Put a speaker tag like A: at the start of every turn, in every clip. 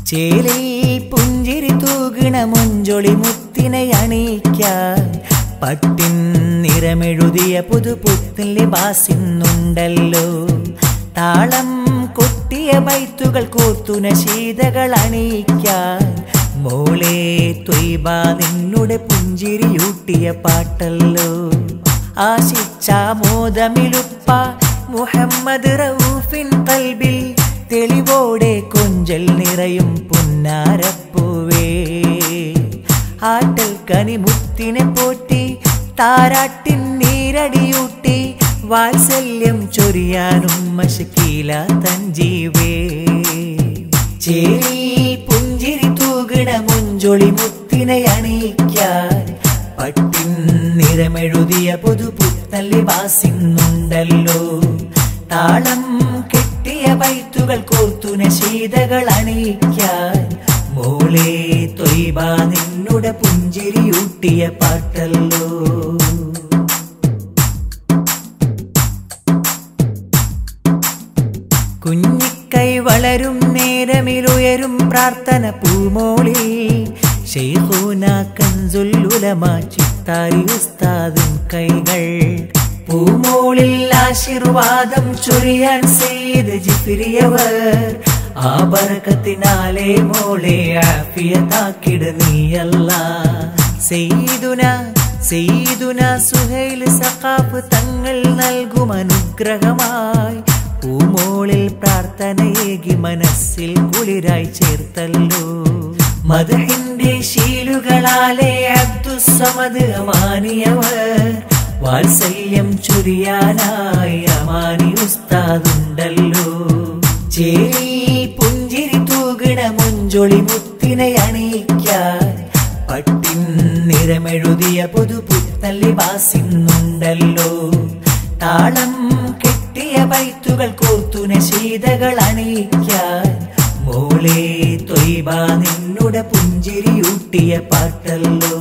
A: ചേലിൽ പുഞ്ചിരി തൂകിണ മുഞ്ചൊളി മുത്തിനെ അണിയിക്കാൻ പട്ടിൻ നിറമെഴുതിയ പുതുപുത്തിൻ ലിബാസിന്നുണ്ടല്ലോ താളം കൊട്ടിയ ബൈത്തുകൾ കോർത്തുന ശീതകൾ അണിയിക്കാൻ മോളെ ത്വയ്ബ നിന്നുടെ പുഞ്ചിരിയൂട്ടിയ പാട്ടല്ലോ ആശിച്ച മോദമിലുപ്പ മുഹമ്മദ് റഊഫിൻ കൽബിൽ തെളിവോടെ കൊഞ്ചൽ നിറയും പുന്നാരപ്പൂവേ ആട്ടൽ കനിമുത്തിനെ പോറ്റി താരാട്ടിൻ നീരടിയൂട്ടി വാത്സല്യം ചൊരിയാനും മശക്കീല തഞ്ചീവേ ചേരി പുഞ്ചിരി തൂകിട മുഞ്ചൊളി മുത്തിനെ അണിയിക്കാൻ പട്ടിൻ നിറമെഴുതിയ പുതുപുത്തല്ലി വാസിന്നുണ്ടല്ലോ താളം കെട്ടിയ ബൈത്തുകൾ കോർത്തുന ശീതകൾ അണിയിക്കാൻ മോളെ തൊയ്ബ നിന്നുടെ പുഞ്ചിരിയൂട്ടിയ പാട്ടല്ലോ കുഞ്ഞിക്കൈ വളരും നേരമിലുയരും പ്രാർത്ഥന പൂമോളിൽ ഷെയ്ഖൂന കൻസുൽ ഉലമ ചിത്താരി ഉസ്താദും കൈകൾ പൂമോളിൽ ആശീർവാദം ചൊരിയാൻ സെയ്ത് ജിഫിരിയവർ ആ ബർക്കത്തിനാലെ മോളെ ആഫിയത്താക്കിട് നീയല്ല സെയ്തുന സെയ്തുന സുഹൈൽ സഖാഫ് തങ്ങൾ നൽകും അനുഗ്രഹമായി പൂമോളിൽ പ്രാർത്ഥനയേകി മനസ്സിൽ കുളിരായി ചേർത്തല്ലോ മദഹിന്റെ ശീലുകളാലെ അബ്ദുസമദ് അമാനിയവർ വാത്സല്യം ചുരിയാനായി അമാനി ഉസ്താദുണ്ടല്ലോ ചേരി പുഞ്ചിരി തൂകിട മുഞ്ചൊളി മുത്തിനെ അണിയിക്കാൻ പട്ടിൻ നിറമെഴുതിയ പുതുപുത്തല്ലി വാസിന്നുണ്ടല്ലോ താളം കെട്ടിയ ബൈത്തുകൾ കോർത്തുന ശീതകൾ അണിയിക്കാൻ മോളെ തൊയ്ബ നിന്നുടെ പുഞ്ചിരിയൂട്ടിയ പാട്ടല്ലോ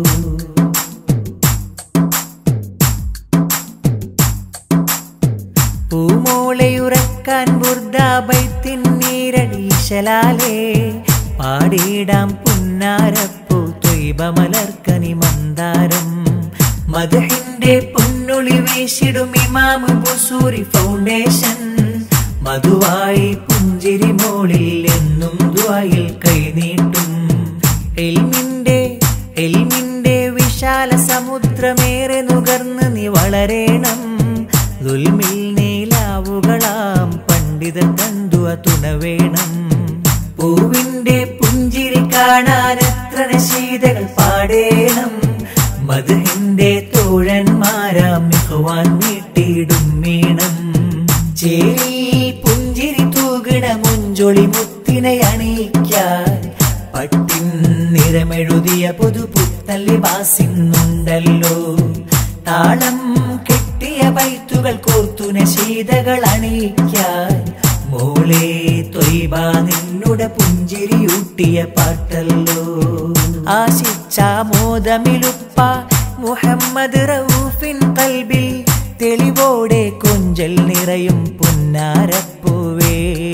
A: പൂമോളയുറക്കാൻ ബുർദാബൈത്തിൻ നീരടീശലാലേ പാടിയിടാം പുന്നാരപ്പൂ തൊയ്ബ മലർക്കനി മന്ദാരം മധുഹിന്റെ പൊന്നൊളി വീശിടും ഇമാം ബുസൂരി ഫൗണ്ടേഷൻ മധുവായി പുഞ്ചിരി മോളിൽ എന്നും ദ്വായിൽ കൈനീട്ടും എൽമിന്റെ എൽമിന്റെ വിശാല സമുദ്രമേറെ നുകർന്ന് നീ വളരേണം ദുൽമിൽ നീലാവുകളാം പണ്ഡിത തന്തുവ തുണവേണം പൂവിന്റെ പുഞ്ചിരി കാണാൻ എത്ര ശീതകൾ പാടേണം മധുഹിന്റെ തോഴന്മാരാം മിഹുവാൻ നീട്ടിയിടും മീണം ചേരി പുഞ്ചിരി തൂകിട മുഞ്ചൊളി മുത്തിനെ അണിയിക്കാൻ പട്ടിൻ നിറമെഴുതിയ പുതുപുത്തല്ലി വാസിന്നുണ്ടല്ലോ താളം കെട്ടിയ ബൈത്തുകൾ കോർത്തുന ശീതകൾ അണിയിക്കാൻ മോളെ തൊയ്ബ നിന്നുടെ പുഞ്ചിരിയൂട്ടിയ പാട്ടല്ലോ ആശിച്ച മോദമിലുപ്പ മുഹമ്മദ് റഊഫിൻ കൽബിൽ തെളിവോടെ കൊഞ്ചൽ നിറയും പുന്നാരപ്പൂവേ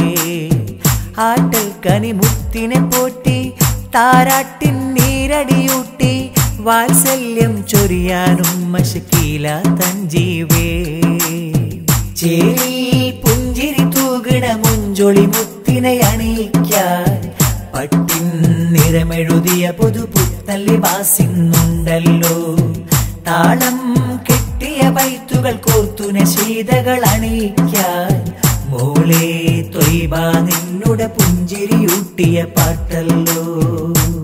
A: ആട്ടൽ കനിമുത്തിനെ പോറ്റി താരാട്ടിൻ നീരടിയൂട്ടി വാത്സല്യം ചൊരിയാനും മശക്കീല തഞ്ചീവേ ചേരി പുഞ്ചിരി തൂകിട മുഞ്ചൊളി മുത്തിനെ അണിയിക്കാൻ പട്ടിൻ നിറമെഴുതിയ പുതുപുത്തല്ലി വാസിന്നുണ്ടല്ലോ താളം കെട്ടിയ ബൈത്തുകൾ കോർത്തുന ശീതകൾ അണിയിക്കാൻ മോളെ തൊയ്ബ നിന്നുടെ പുഞ്ചിരിയൂട്ടിയ പാട്ടല്ലോ